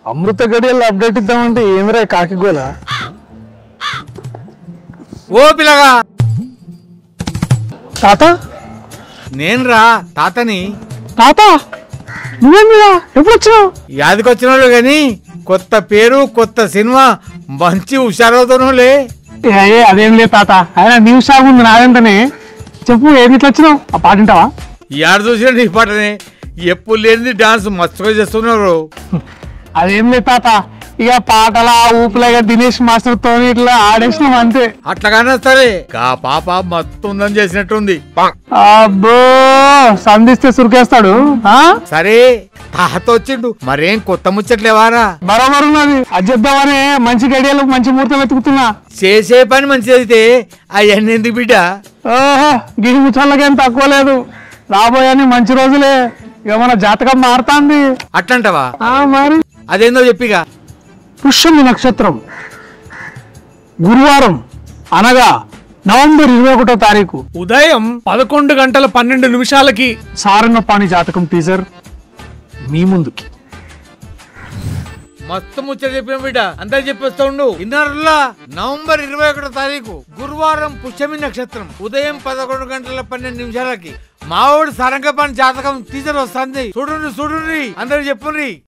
అమృత గడియల్లో update ఇద్దామంటే ఏమిరా కాకిగోల ఓ పిల్లగా తాత నేనురా తాతని తాత నువ్వేమిరా ఎప్పుడు వచ్చినావు యాదికొచ్చిన వాళ్ళు గాని కొత్త పేరు కొత్త సినిమా మంచి హుషారవుతానులే ఏ, ఏ, అదేం లేదు తాత ఆయన న్యూస్ షాప్ ఉంది నాదంటనే చెప్పు ఏది ఇట్లా వచ్చినావు ఆ పాట వింటావా యాడ చూసిన నీ పాటనే ఎప్పుడు లేనిది డాన్స్ మస్తుగా చేస్తున్నారు అదేం లేదు తాత ఇక పాటల ఊపులాగా దినేష్ మాస్టర్ తో ఇట్లా ఆడేసినాం అంతే అట్లాగానే సరే కా పాప మస్తు ఉందని చేసినట్టుంది అబ్బో సంధిస్తే సురికేస్తాడు ఆ సరే తాత వచ్చిండు మరేం కొత్త ముచ్చట్లేవారా బరోబర్ ఉన్నది అది చెప్దామని మంచి గడియలు మంచి ముహూర్తం వెతుకుతున్నా చేసే పని మంచిది అయితే అవన్నీ ఎందుకు బిడ్డ ఓహో గిరి ముచ్చళ్ళకేం తక్కువ లేదు రాబోయని మంచి రోజులే ఇక మన జాతకం మారుతాంది అట్లంటవా ఆ మరి అదేందో చెప్పిగా పుష్యమి నక్షత్రం గురువారం అనగా నవంబర్ ఇరవై ఒకటో తారీఖు ఉదయం పదకొండు గంటల పన్నెండు నిమిషాలకి సారంగపాణి జాతకం టీజర్ మీ ముందుకి మస్తు ముచ్చట చెప్పిన బిడ్డ అంతా చెప్పేస్తా ఉండు ఇన్నర్లా నవంబర్ ఇరవై ఒకటో తారీఖు గురువారం పుష్యమి నక్షత్రం ఉదయం పదకొండు గంటల పన్నెండు నిమిషాలకి మావోడు సరంగపాని జాతకం టీచర్ వస్తుంది చూడండి చూడండి అందరు చెప్పుండ్రి